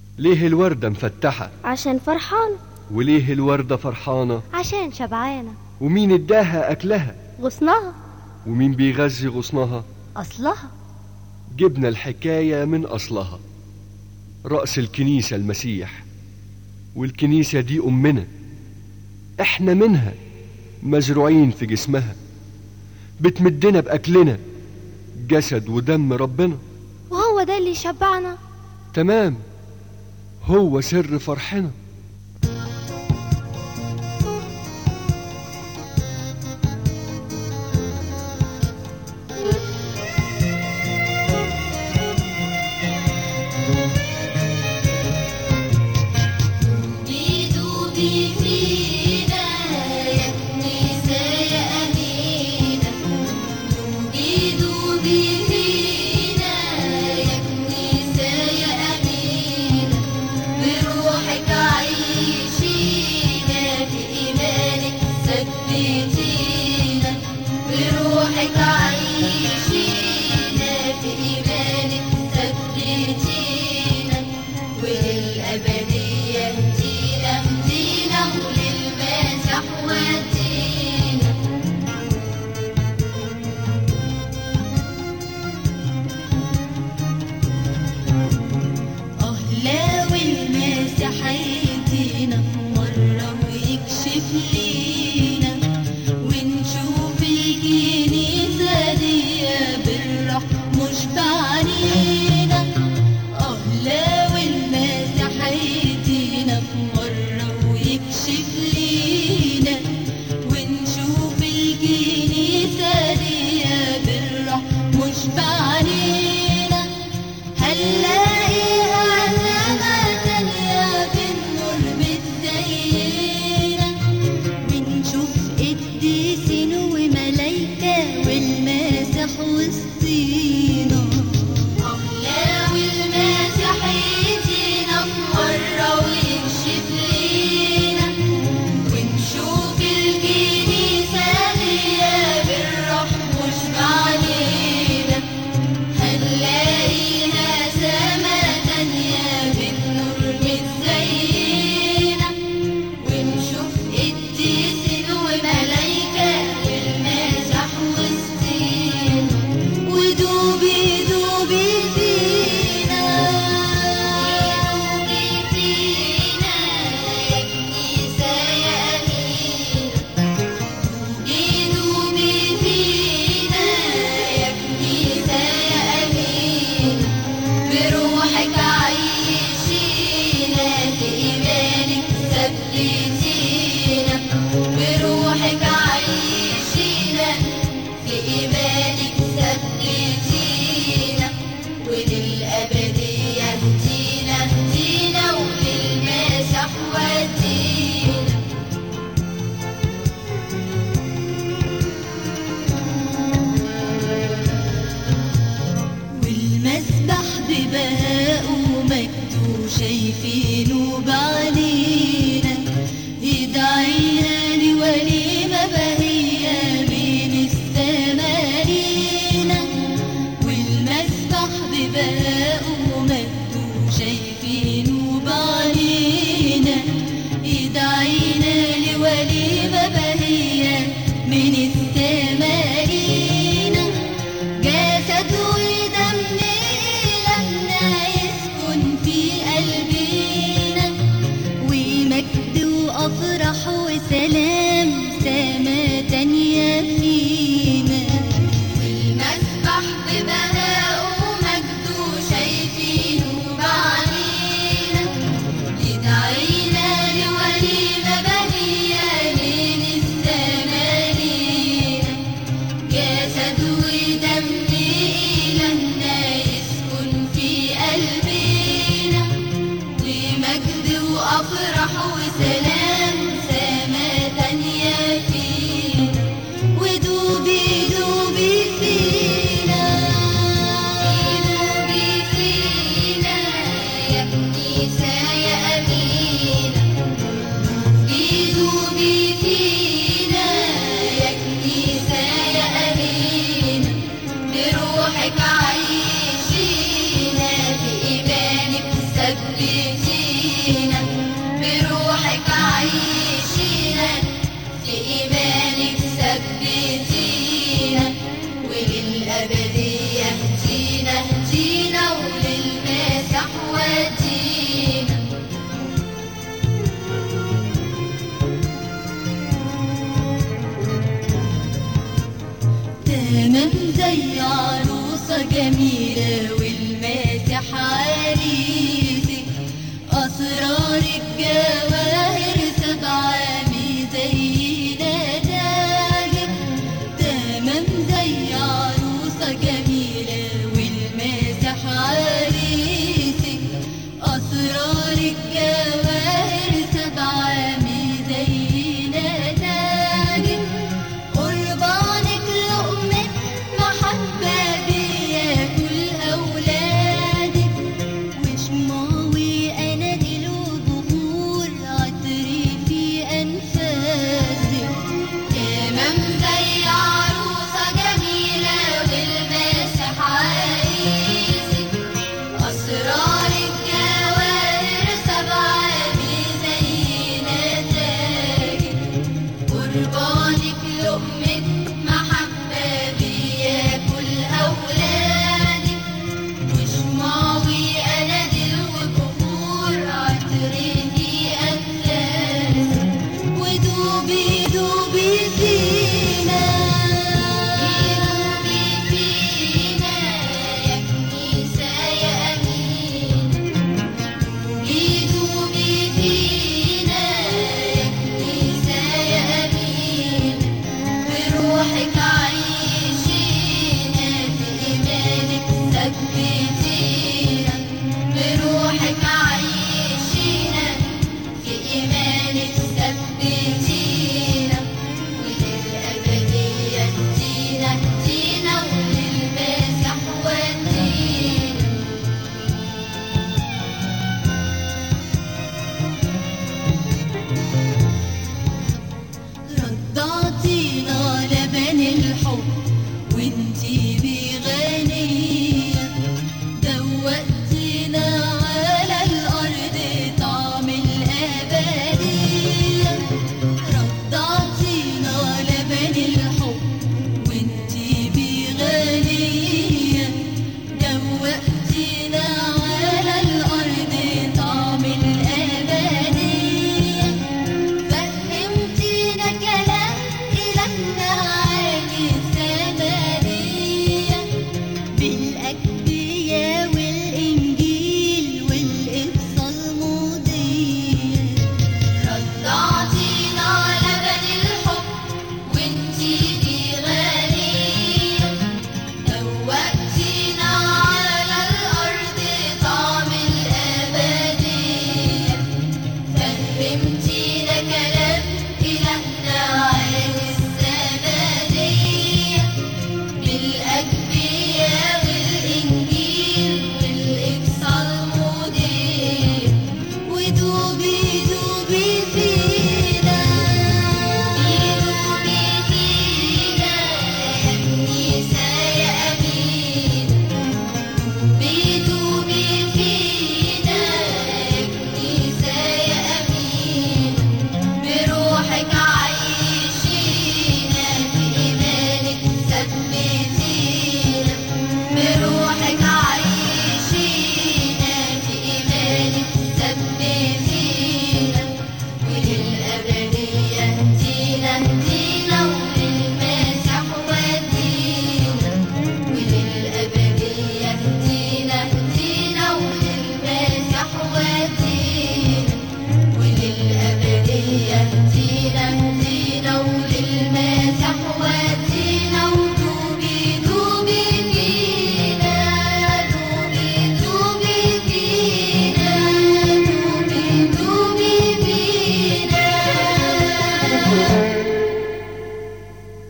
ليه الوردة مفتحة عشان فرحانة وليه الوردة فرحانة عشان شبعانة ومين اداها أكلها غصنها ومين بيغذي غصنها أصلها جبنا الحكاية من أصلها رأس الكنيسة المسيح والكنيسة دي أمنا إحنا منها مزروعين في جسمها بتمدنا بأكلنا جسد ودم ربنا وهو ده اللي يشبعنا تمام هو سر فرحنا بيدوبي فينا يا كنيسة يا أمينة بيدوبي فينا يا كنيسة يا أمينة بروحك عيشينا في إيمانك ثبتينا بروحك عيشينا في إيمانك ثبتينا وللأبدية اهدينا اهدينا وللمسيح ودينا اه لو المسيح هيدينا مرة ويكشف لينا ونشوف الكنيسة دي بالروح مش بعنينا اه لو المسيح هيدينا مرة ويكشف لينا ونشوف الكنيسة دي بالروح مش بعنينا هنلاقيها سما تانية بالنور متزينة بنشوف قديسين وملايكة والمسيح وسطينا لو المسيح يدينا مرة ويكشف لينا ونشوف الكنيسة دي بالروح مش علينا هنلاقيها سما تانية بالنور متزينة ونشوف قديسين وملايكة والمسيح وسطينا ودوبي دوبي فينا دوبي فينا يا كنيسة يا أمينة دوبي فينا يا كنيسة يا أمينة بروحك عيشينا في إيمانك ثبتينا بروحك عيشينا في إيمانك ثبتينا وللأبدية اهدينا اهدينا وللمسيح ودينا والمسبح ببهاء ومجده شايفينه بعينينا يدعينا لوليمة بهية من السما لينا والمسبح ببهاء ومجده شايفينه